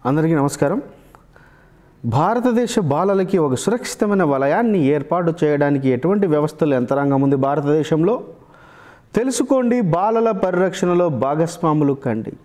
అందరికీ నమస్కారం భారతదేశ బాలలకి ఒక సురక్షితమైన వలయాన్ని ఏర్పాటు చేయడానికి ఎటువంటి వ్యవస్థలు యంత్రాంగం ఉంది భారతదేశంలో తెలుసుకోండి బాలల పరిరక్షణలో భాగస్వాములు కండి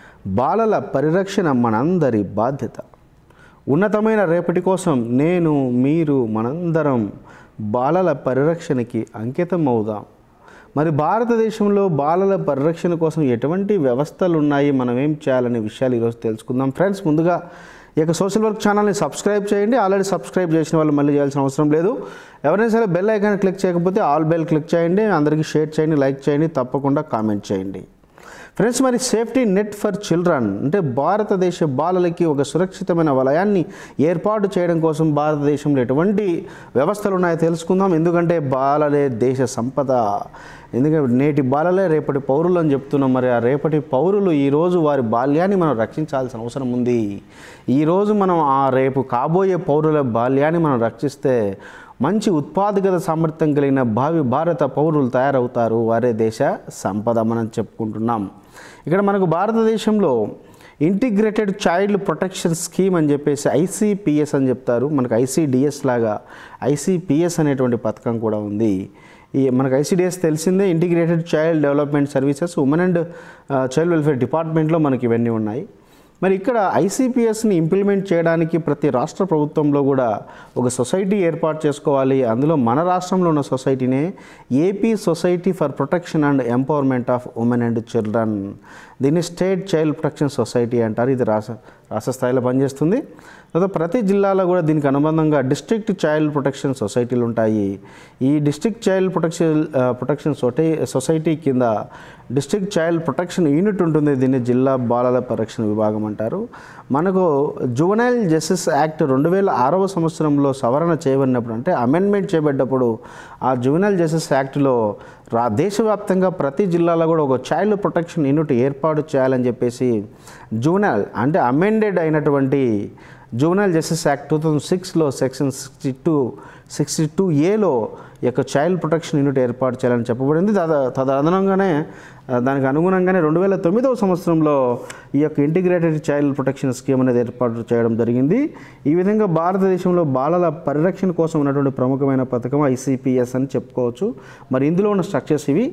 బాలల పరిరక్షణ మనందరి బాధ్యత ఉన్నతమైన రేపటి కోసం నేను మీరు మనందరం బాలల పరిరక్షణకి అంకితం అవుదాం మరి భారతదేశంలో బాలల పరిరక్షణ కోసం ఎటువంటి వ్యవస్థలు ఉన్నాయి మనం ఏం చేయాలనే విషయాలు ఈరోజు తెలుసుకుందాం ఫ్రెండ్స్ ముందుగా ఈ యొక్క సోషల్ వర్క్ ఛానల్ని సబ్స్క్రైబ్ చేయండి ఆల్రెడీ సబ్స్క్రైబ్ చేసిన వాళ్ళు మళ్ళీ చేయాల్సిన అవసరం లేదు ఎవరైనా సరే బెల్ ఐకాన్ క్లిక్ చేయకపోతే ఆల్ బెల్ క్లిక్ చేయండి అందరికీ షేర్ చేయండి లైక్ చేయండి తప్పకుండా కామెంట్ చేయండి ఫ్రెండ్స్ మరి సేఫ్టీ నెట్ ఫర్ చిల్డ్రన్ అంటే భారతదేశ బాలలకి ఒక సురక్షితమైన వలయాన్ని ఏర్పాటు చేయడం కోసం భారతదేశంలో ఎటువంటి వ్యవస్థలు ఉన్నాయో తెలుసుకుందాం ఎందుకంటే బాలలే దేశ సంపద ఎందుకంటే నేటి బాలలే రేపటి పౌరులు అని చెప్తున్నాం మరి ఆ రేపటి పౌరులు ఈరోజు వారి బాల్యాన్ని మనం రక్షించాల్సిన అవసరం ఉంది ఈరోజు మనం ఆ రేపు కాబోయే పౌరుల బాల్యాన్ని మనం రక్షిస్తే మంచి ఉత్పాదకత సామర్థ్యం కలిగిన భావి భారత పౌరులు తయారవుతారు వారే దేశ సంపద మనం చెప్పుకుంటున్నాం ఇక్కడ మనకు భారతదేశంలో ఇంటిగ్రేటెడ్ చైల్డ్ ప్రొటెక్షన్ స్కీమ్ అని చెప్పేసి ఐసీపీఎస్ అని చెప్తారు మనకు ఐసీడిఎస్ లాగా ఐసీపీఎస్ అనేటువంటి పథకం కూడా ఉంది ఈ మనకు ఐసీడిఎస్ తెలిసిందే integrated child development services women and child welfare డిపార్ట్మెంట్లో మనకి ఇవన్నీ ఉన్నాయి మరి ఇక్కడ ఐసీపీఎస్ని ఇంప్లిమెంట్ చేయడానికి ప్రతి రాష్ట్ర ప్రభుత్వంలో కూడా ఒక సొసైటీ ఏర్పాటు చేసుకోవాలి అందులో మన రాష్ట్రంలో ఉన్న సొసైటీనే AP society for protection and empowerment of women and children దీన్ని స్టేట్ చైల్డ్ ప్రొటెక్షన్ సొసైటీ అంటారు ఇది రాష్ట్ర రాష్ట్ర స్థాయిలో పనిచేస్తుంది తర్వాత ప్రతి జిల్లాలో కూడా దీనికి అనుబంధంగా డిస్ట్రిక్ట్ చైల్డ్ ప్రొటెక్షన్ సొసైటీలు ఉంటాయి ఈ district child protection protection society society కింద డిస్ట్రిక్ట్ చైల్డ్ ప్రొటెక్షన్ యూనిట్ ఉంటుంది దీన్ని జిల్లా బాలల పరిరక్షణ విభాగం అంటారు మనకు జువనైల్ జస్టిస్ యాక్ట్ రెండు వేల ఆరవ సంవత్సరంలో సవరణ చేయబడినప్పుడు అంటే అమెండ్మెంట్ చేయబడ్డప్పుడు ఆ జువనైల్ జస్టిస్ యాక్ట్లో రా దేశవ్యాప్తంగా ప్రతి జిల్లాలో కూడా ఒక చైల్డ్ ప్రొటెక్షన్ యూనిట్ ఏర్పాటు చేయాలని చెప్పేసి జూనల్ అంటే అమెండెడ్ అయినటువంటి juvenile justice act two thousand సిక్స్లో section sixty two sixty two ఏలో ఈ యొక్క చైల్డ్ ప్రొటెక్షన్ యూనిట్ ఏర్పాటు చేయాలని చెప్పబడింది తద తదనుగుణంగానే ఆ, దానికి అనుగుణంగానే రెండు వేల తొమ్మిదవ సంవత్సరంలో ఈ యొక్క ఇంటిగ్రేటెడ్ చైల్డ్ ప్రొటెక్షన్ స్కీమ్ అనేది ఏర్పాటు చేయడం జరిగింది ఈ విధంగా భారతదేశంలో బాలల పరిరక్షణ కోసం ఉన్నటువంటి ప్రముఖమైన పథకం ఐసీపీఎస్ అని చెప్పుకోవచ్చు మరి ఇందులో ఉన్న స్ట్రక్చర్స్ ఇవి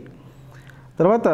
తర్వాత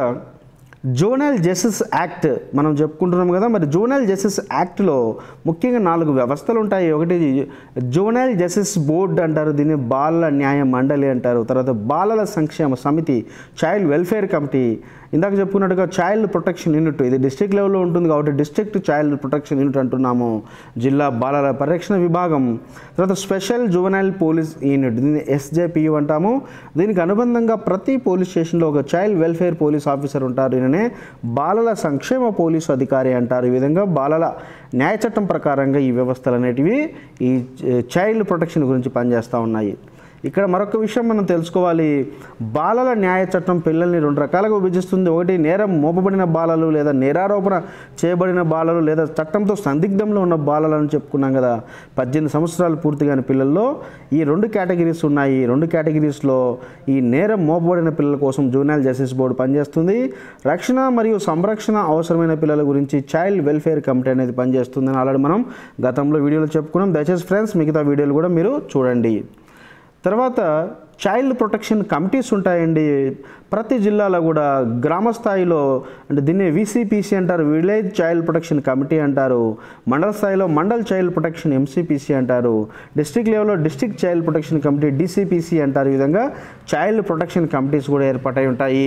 జోనల్ జస్టిస్ యాక్ట్ మనం చెప్పుకుంటున్నాం కదా మరి జోనల్ జస్టిస్ యాక్ట్లో ముఖ్యంగా నాలుగు వ్యవస్థలు ఉంటాయి ఒకటి జోనల్ జస్టిస్ బోర్డ్ అంటారు దీన్ని బాలల న్యాయ మండలి అంటారు తర్వాత బాలల సంక్షేమ సమితి చైల్డ్ వెల్ఫేర్ కమిటీ ఇందాక చెప్పుకున్నట్టుగా చైల్డ్ ప్రొటెక్షన్ యూనిట్ ఇది డిస్ట్రిక్ట్ లెవెల్లో ఉంటుంది కాబట్టి డిస్ట్రిక్ట్ చైల్డ్ ప్రొటెక్షన్ యూనిట్ అంటున్నాము జిల్లా బాలల పరిరక్షణ విభాగం తర్వాత స్పెషల్ జువనైల్ పోలీస్ యూనిట్ దీన్ని ఎస్జేపియు అంటాము దీనికి అనుబంధంగా ప్రతి పోలీస్ స్టేషన్లో ఒక చైల్డ్ వెల్ఫేర్ పోలీస్ ఆఫీసర్ ఉంటారు ఈయననే బాలల సంక్షేమ పోలీసు అధికారి అంటారు ఈ విధంగా బాలల న్యాయ చట్టం ప్రకారంగా ఈ వ్యవస్థలు అనేటివి ఈ చైల్డ్ ప్రొటెక్షన్ గురించి పనిచేస్తూ ఉన్నాయి ఇక్కడ మరొక విషయం మనం తెలుసుకోవాలి బాలల న్యాయ చట్టం పిల్లల్ని రెండు రకాలుగా విభజిస్తుంది ఒకటి నేరం మోపబడిన బాలలు లేదా నేరారోపణ చేయబడిన బాలలు లేదా చట్టంతో సందిగ్ధంలో ఉన్న బాలలు అని చెప్పుకున్నాం కదా పద్దెనిమిది సంవత్సరాలు పూర్తి కాని పిల్లల్లో ఈ రెండు కేటగిరీస్ ఉన్నాయి ఈ రెండు కేటగిరీస్లో ఈ నేరం మోపబడిన పిల్లల కోసం జూనియర్ జస్టిస్ బోర్డు పనిచేస్తుంది రక్షణ మరియు సంరక్షణ అవసరమైన పిల్లల గురించి చైల్డ్ వెల్ఫేర్ కమిటీ అనేది పనిచేస్తుందని ఆల్రెడీ మనం గతంలో వీడియోలో చెప్పుకున్నాం దయచేసి ఫ్రెండ్స్ మిగతా వీడియోలు కూడా మీరు చూడండి తర్వాత చైల్డ్ ప్రొటెక్షన్ కమిటీస్ ఉంటాయండి ప్రతి జిల్లాలో కూడా గ్రామ స్థాయిలో అంటే దీన్ని విసిపిసి అంటారు విలేజ్ చైల్డ్ ప్రొటెక్షన్ కమిటీ అంటారు మండల స్థాయిలో మండల్ చైల్డ్ ప్రొటెక్షన్ ఎంసీపీసీ అంటారు డిస్ట్రిక్ట్ లెవెల్లో district child protection committee DCPC అంటారు ఈ విధంగా చైల్డ్ ప్రొటెక్షన్ కమిటీస్ కూడా ఏర్పాటై ఉంటాయి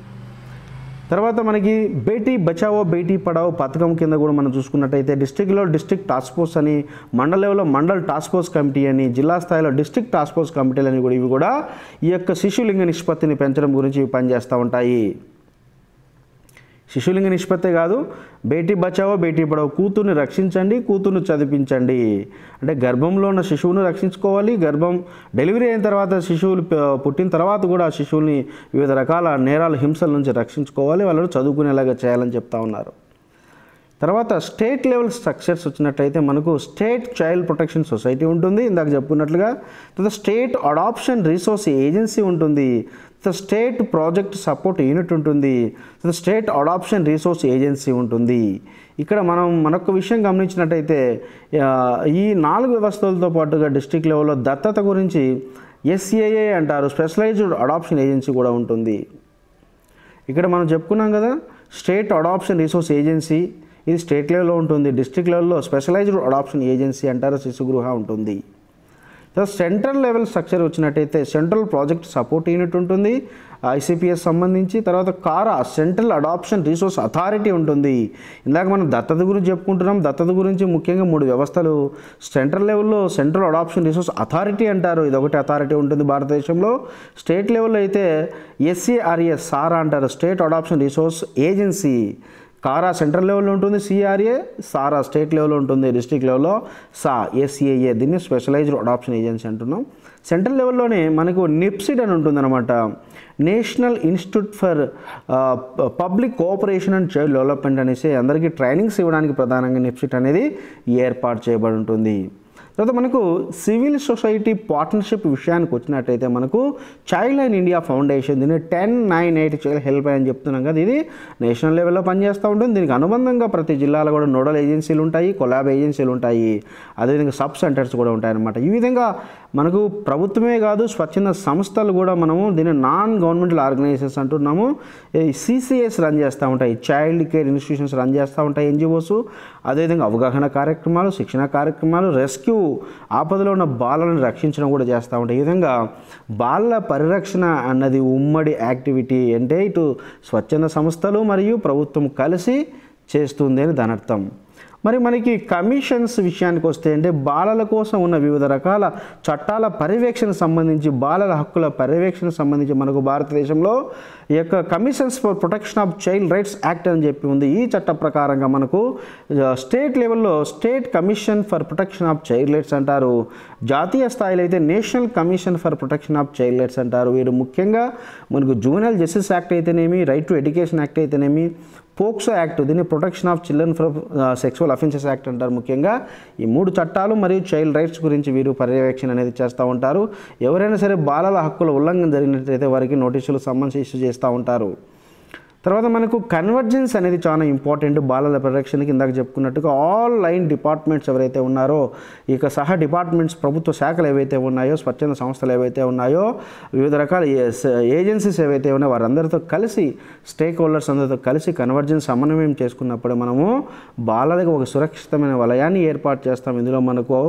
తర్వాత మనకి బేటీ బచావో బేటీ పడావో పథకం కింద కూడా మనం చూసుకున్నట్టయితే డిస్టిక్లో డిస్ట్రిక్ట్ టాస్క్ ఫోర్స్ అని మండల లెవెల్లో మండల్ టాస్క్ ఫోర్స్ కమిటీ అని జిల్లా స్థాయిలో డిస్ట్రిక్ట్ టాస్క్ ఫోర్స్ కమిటీలు అని కూడా ఇవి కూడా ఈ యొక్క శిశులింగ నిష్పత్తిని పెంచడం గురించి ఇవి పనిచేస్తూ ఉంటాయి శిశులింగ నిష్పత్తే కాదు బేటీ బచావో బేటీ పడావో కూతుర్ని రక్షించండి కూతుర్ని చదివించండి అంటే గర్భంలో ఉన్న శిశువును రక్షించుకోవాలి గర్భం డెలివరీ అయిన తర్వాత శిశువులు ప- పుట్టిన తర్వాత కూడా ఆ శిశువుల్ని వివిధ రకాల నేరాల హింసల నుంచి రక్షించుకోవాలి వాళ్ళు చదువుకునేలాగా చేయాలని చెప్తా ఉన్నారు తర్వాత స్టేట్ లెవెల్ స్ట్రక్చర్స్ వచ్చినట్టయితే మనకు స్టేట్ చైల్డ్ ప్రొటెక్షన్ సొసైటీ ఉంటుంది ఇందాక చెప్పుకున్నట్లుగా తర్వాత స్టేట్ అడాప్షన్ రిసోర్స్ ఏజెన్సీ ఉంటుంది the state project support unit ఉంటుంది the state adoption resource agency ఉంటుంది ఇక్కడ మనం మరొక విషయం గమనించినట్టయితే ఆ, ఈ నాలుగు వ్యవస్థలతో పాటుగా డిస్ట్రిక్ట్ లెవెల్లో దత్తత గురించి ఎస్ఏఏ అంటారు స్పెషలైజ్డ్ అడాప్షన్ ఏజెన్సీ కూడా ఉంటుంది ఇక్కడ మనం చెప్పుకున్నాం కదా స్టేట్ అడాప్షన్ రిసోర్స్ ఏజెన్సీ ఇది స్టేట్ లెవెల్లో ఉంటుంది డిస్ట్రిక్ట్ లెవెల్లో స్పెషలైజ్డ్ అడాప్షన్ ఏజెన్సీ అంటారు శిశుగృహ ఉంటుంది తర్వాత సెంట్రల్ లెవెల్ స్ట్రక్చర్ వచ్చినట్టయితే సెంట్రల్ ప్రాజెక్ట్ సపోర్ట్ యూనిట్ ఉంటుంది ఐసిపిఎస్ సంబంధించి తర్వాత కారా సెంట్రల్ అడాప్షన్ రిసోర్స్ అథారిటీ ఉంటుంది ఇందాక మనం దత్తత గురించి చెప్పుకుంటున్నాం దత్తత గురించి ముఖ్యంగా మూడు వ్యవస్థలు సెంట్రల్ లెవెల్లో సెంట్రల్ అడాప్షన్ రిసోర్స్ అథారిటీ అంటారు ఇది ఒకటి అథారిటీ ఉంటుంది భారతదేశంలో స్టేట్ లెవెల్లో అయితే ఎస్సీఆర్ఎస్ సారా అంటారు state adoption resource agency CARA central లెవెల్లో ఉంటుంది సిఆర్ఏ సారా స్టేట్ లెవెల్లో ఉంటుంది డిస్ట్రిక్ట్ లెవెల్లో సా ఎస్ఏఏ దీన్ని స్పెషలైజ్డ్ అడాప్షన్ ఏజెన్సీ అంటున్నాం సెంట్రల్ లెవెల్లోనే మనకు నిప్సిడ్ అని ఉంటుందన్నమాట national institute for public cooperation and child development అనేసి అందరికీ ట్రైనింగ్స్ ఇవ్వడానికి ప్రధానంగా నిప్సిట్ అనేది ఏర్పాటు చేయబడి ఉంటుంది తర్వాత మనకు సివిల్ సొసైటీ పార్ట్నర్షిప్ విషయానికి వచ్చినట్టయితే మనకు చైల్డ్ లైన్ ఇండియా ఫౌండేషన్ దీన్ని ten nine eight child helpline అని చెప్తున్నాం కదా ఇది నేషనల్ లెవెల్లో పనిచేస్తూ ఉంటుంది దీనికి అనుబంధంగా ప్రతి జిల్లాలో కూడా నోడల్ ఏజెన్సీలు ఉంటాయి కొలాబ్ ఏజెన్సీలు ఉంటాయి అదేవిధంగా సబ్ సెంటర్స్ కూడా ఉంటాయన్నమాట ఈ విధంగా మనకు ప్రభుత్వమే కాదు స్వచ్ఛంద సంస్థలు కూడా మనము దీన్ని నాన్ గవర్నమెంటల్ ఆర్గనైజేషన్స్ అంటున్నాము సిసిఎస్ రన్ చేస్తూ ఉంటాయి చైల్డ్ కేర్ ఇన్స్టిట్యూషన్స్ రన్ చేస్తూ ఉంటాయి ఎన్జిఓస్ అదేవిధంగా అవగాహన కార్యక్రమాలు శిక్షణ కార్యక్రమాలు రెస్క్యూ ఆపదలో ఉన్న బాలలను రక్షించడం కూడా చేస్తూ ఉంటాయి ఈ విధంగా బాలల పరిరక్షణ అన్నది ఉమ్మడి యాక్టివిటీ అంటే ఇటు స్వచ్ఛంద సంస్థలు మరియు ప్రభుత్వం కలిసి చేస్తుంది అని దాని అర్థం మరి మనకి కమిషన్స్ విషయానికి వస్తే అంటే బాలల కోసం ఉన్న వివిధ రకాల చట్టాల పర్యవేక్షణ సంబంధించి బాలల హక్కుల పర్యవేక్షణ సంబంధించి మనకు భారతదేశంలో ఈ యొక్క commissions for protection of child rights act అని చెప్పి ఉంది ఈ చట్ట ప్రకారంగా మనకు ఆ, స్టేట్ లెవెల్లో state commission for protection of child rights అంటారు జాతీయ స్థాయిలో అయితే national commission for protection of child rights అంటారు వీరు ముఖ్యంగా మనకు జూనియల్ జస్టిస్ యాక్ట్ అయితేనేమి రైట్ టు ఎడ్యుకేషన్ యాక్ట్ అయితేనేమి పోక్సో యాక్ట్ దీన్ని protection of children from sexual offences act అంటారు ముఖ్యంగా ఈ మూడు చట్టాలు మరియు చైల్డ్ రైట్స్ గురించి వీరు పర్యవేక్షణ అనేది చేస్తూ ఉంటారు ఎవరైనా సరే బాలల హక్కుల ఉల్లంఘన జరిగినట్లయితే వారికి నోటీసులు సమ్మన్స్ ఇష్యూ చేస్తూ ఉంటారు తర్వాత మనకు కన్వర్జెన్స్ అనేది చాలా ఇంపార్టెంట్ బాలల పరిరక్షణకి ఇందాక చెప్పుకున్నట్టుగా ఆల్ లైన్ డిపార్ట్మెంట్స్ ఎవరైతే ఉన్నారో ఇక సహా డిపార్ట్మెంట్స్ ప్రభుత్వ శాఖలు ఏవైతే ఉన్నాయో స్వచ్ఛంద సంస్థలు ఏవైతే ఉన్నాయో వివిధ రకాల ఏజెన్సీస్ ఏవైతే ఉన్నాయో వారందరితో కలిసి స్టేక్ హోల్డర్స్ అందరితో కలిసి కన్వర్జెన్స్ సమన్వయం చేసుకున్నప్పుడు మనము బాలలకు ఒక సురక్షితమైన వలయాన్ని ఏర్పాటు చేస్తాం ఇందులో మనకు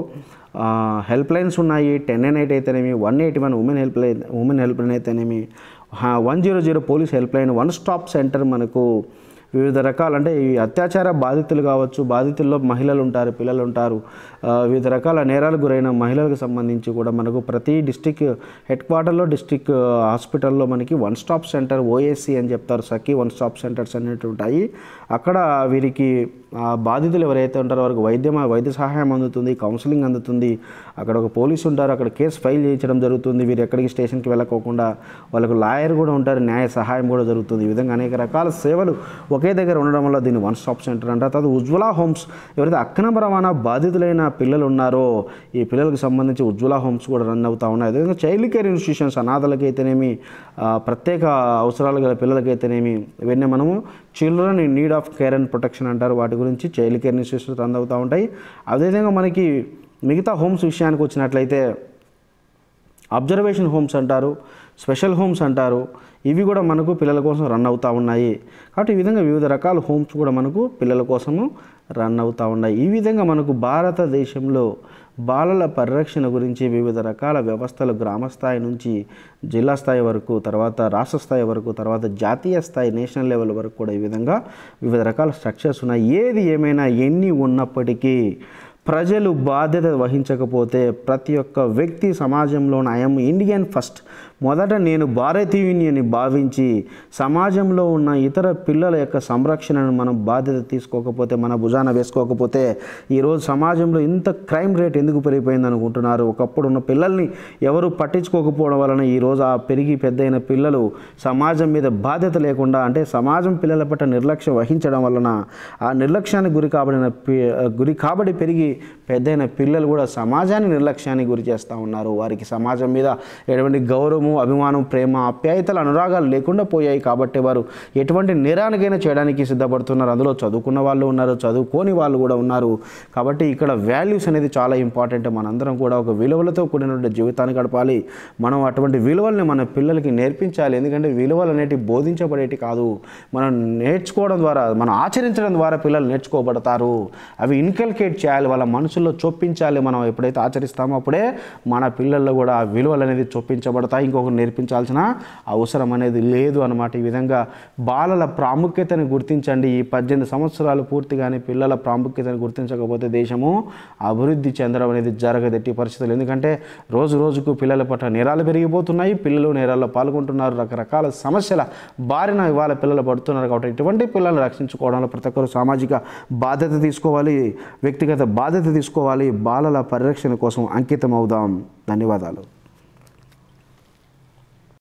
హెల్ప్ లైన్స్ ఉన్నాయి టెన్ ఎన్ ఎయిట్ అయితేనేమి one eighty one women helpline women helpline అయితేనేమి one zero zero police helpline one stop centre మనకు వివిధ రకాల అంటే ఈ అత్యాచార బాధితులు కావచ్చు బాధితుల్లో మహిళలు ఉంటారు పిల్లలు ఉంటారు ఆ, వివిధ రకాల నేరాలకు గురైన మహిళలకు సంబంధించి కూడా మనకు ప్రతి డిస్టిక్ హెడ్ క్వార్టర్లో డిస్టిక్ హాస్పిటల్లో మనకి వన్ స్టాప్ సెంటర్ ఓఏసీ అని చెప్తారు సఖీ వన్ స్టాప్ సెంటర్స్ అనేవి ఉంటాయి అక్కడ వీరికి ఆ బాధితులు ఎవరైతే ఉంటారో వారికి వైద్యం వైద్య సహాయం అందుతుంది కౌన్సిలింగ్ అందుతుంది అక్కడ ఒక పోలీసు ఉంటారు అక్కడ కేసు ఫైల్ చేయించడం జరుగుతుంది వీరు ఎక్కడికి స్టేషన్కి వెళ్ళకోకుండా వాళ్ళకు లాయర్ కూడా ఉంటారు న్యాయ సహాయం కూడా జరుగుతుంది ఈ విధంగా అనేక రకాల సేవలు ఒకే దగ్గర ఉండడం వల్ల దీన్ని వన్ స్టాప్ సెంటర్ అంటారు తర్వాత ఉజ్వల హోమ్స్ ఎవరైతే అక్రమ రవాణా బాధితులైన పిల్లలు ఉన్నారో ఈ పిల్లలకు సంబంధించి ఉజ్వల హోమ్స్ కూడా రన్ అవుతా ఉన్నాయి అదేవిధంగా చైల్డ్ కేర్ ఇన్స్టిట్యూషన్స్ అనాథలకైతేనేమి ఆ, ప్రత్యేక అవసరాలు గల పిల్లలకైతేనేమి ఇవన్నీ మనము children in need of care and protection అంటారు వాటి గురించి చైల్డ్ కేర్ ఇన్స్టిట్యూషన్స్ రన్ అవుతూ ఉంటాయి అదేవిధంగా మనకి మిగతా హోమ్స్ విషయానికి వచ్చినట్లయితే అబ్జర్వేషన్ హోమ్స్ అంటారు స్పెషల్ హోమ్స్ అంటారు ఇవి కూడా మనకు పిల్లల కోసం రన్ అవుతూ ఉన్నాయి కాబట్టి ఈ విధంగా వివిధ రకాల హోమ్స్ కూడా మనకు పిల్లల కోసము రన్ అవుతూ ఉన్నాయి ఈ విధంగా మనకు భారతదేశంలో బాలల పరిరక్షణ గురించి వివిధ రకాల వ్యవస్థలు గ్రామ స్థాయి నుంచి జిల్లా స్థాయి వరకు తర్వాత రాష్ట్ర స్థాయి వరకు తర్వాత జాతీయ స్థాయి నేషనల్ లెవెల్ వరకు కూడా ఈ విధంగా వివిధ రకాల స్ట్రక్చర్స్ ఉన్నాయి ఏది ఏమైనా ఎన్ని ఉన్నప్పటికీ ప్రజలు బాధ్యత వహించకపోతే ప్రతి ఒక్క వ్యక్తి సమాజంలో ఐఎమ్ ఇండియన్ ఫస్ట్ మొదట నేను భారతీయుని భావించి సమాజంలో ఉన్న ఇతర పిల్లల యొక్క సంరక్షణను మనం బాధ్యత తీసుకోకపోతే మన భుజాన వేసుకోకపోతే ఈరోజు సమాజంలో ఇంత క్రైమ్ రేట్ ఎందుకు పెరిగిపోయింది అనుకుంటున్నారు ఒకప్పుడు ఉన్న పిల్లల్ని ఎవరు పట్టించుకోకపోవడం వలన ఈరోజు ఆ పెరిగి పెద్దయిన పిల్లలు సమాజం మీద బాధ్యత లేకుండా అంటే సమాజం పిల్లల పట్ల నిర్లక్ష్యం వహించడం వలన ఆ నిర్లక్ష్యానికి గురి కాబడిన పి- గురి కాబడి పెరిగి పెద్దయిన పిల్లలు కూడా సమాజాన్ని నిర్లక్ష్యానికి గురి చేస్తూ ఉన్నారు వారికి సమాజం మీద ఎటువంటి గౌరవము గౌరవము అభిమానం ప్రేమ ఆప్యాయతలు అనురాగాలు లేకుండా పోయాయి కాబట్టి వారు ఎటువంటి నేరానికైనా చేయడానికి సిద్ధపడుతున్నారు అందులో చదువుకున్న వాళ్ళు ఉన్నారు చదువుకోని వాళ్ళు కూడా ఉన్నారు కాబట్టి ఇక్కడ వాల్యూస్ అనేది చాలా ఇంపార్టెంట్ మనందరం కూడా ఒక విలువలతో కూడినటువంటి జీవితాన్ని గడపాలి మనం అటువంటి విలువల్ని మన పిల్లలకి నేర్పించాలి ఎందుకంటే విలువలు అనేటివి బోధించబడేటి కాదు మనం నేర్చుకోవడం ద్వారా మనం ఆచరించడం ద్వారా పిల్లలు నేర్చుకోబడతారు అవి ఇన్కల్కేట్ చేయాలి వాళ్ళ మనసుల్లో చొప్పించాలి మనం ఎప్పుడైతే ఆచరిస్తామో అప్పుడే మన పిల్లల్లో కూడా ఆ విలువలు అనేది చొప్పించబడతాయి ఇంకొకరు నేర్పించాల్సిన అవసరం అనేది లేదు అనమాట ఈ విధంగా బాలల ప్రాముఖ్యతను గుర్తించండి ఈ పద్దెనిమిది సంవత్సరాలు పూర్తిగానే పిల్లల ప్రాముఖ్యతను గుర్తించకపోతే దేశము అభివృద్ధి చెందడం అనేది జరగదెట్టి పరిస్థితులు ఎందుకంటే రోజు రోజుకు పిల్లల పట్ల నేరాలు పెరిగిపోతున్నాయి పిల్లలు నేరాల్లో పాల్గొంటున్నారు రకరకాల సమస్యల బారిన ఇవాళ పిల్లలు పడుతున్నారు కాబట్టి ఇటువంటి పిల్లల్ని రక్షించుకోవడంలో ప్రతి ఒక్కరు సామాజిక బాధ్యత తీసుకోవాలి వ్యక్తిగత బాధ్యత తీసుకోవాలి బాలల పరిరక్షణ కోసం అంకితం అవుదాం ధన్యవాదాలు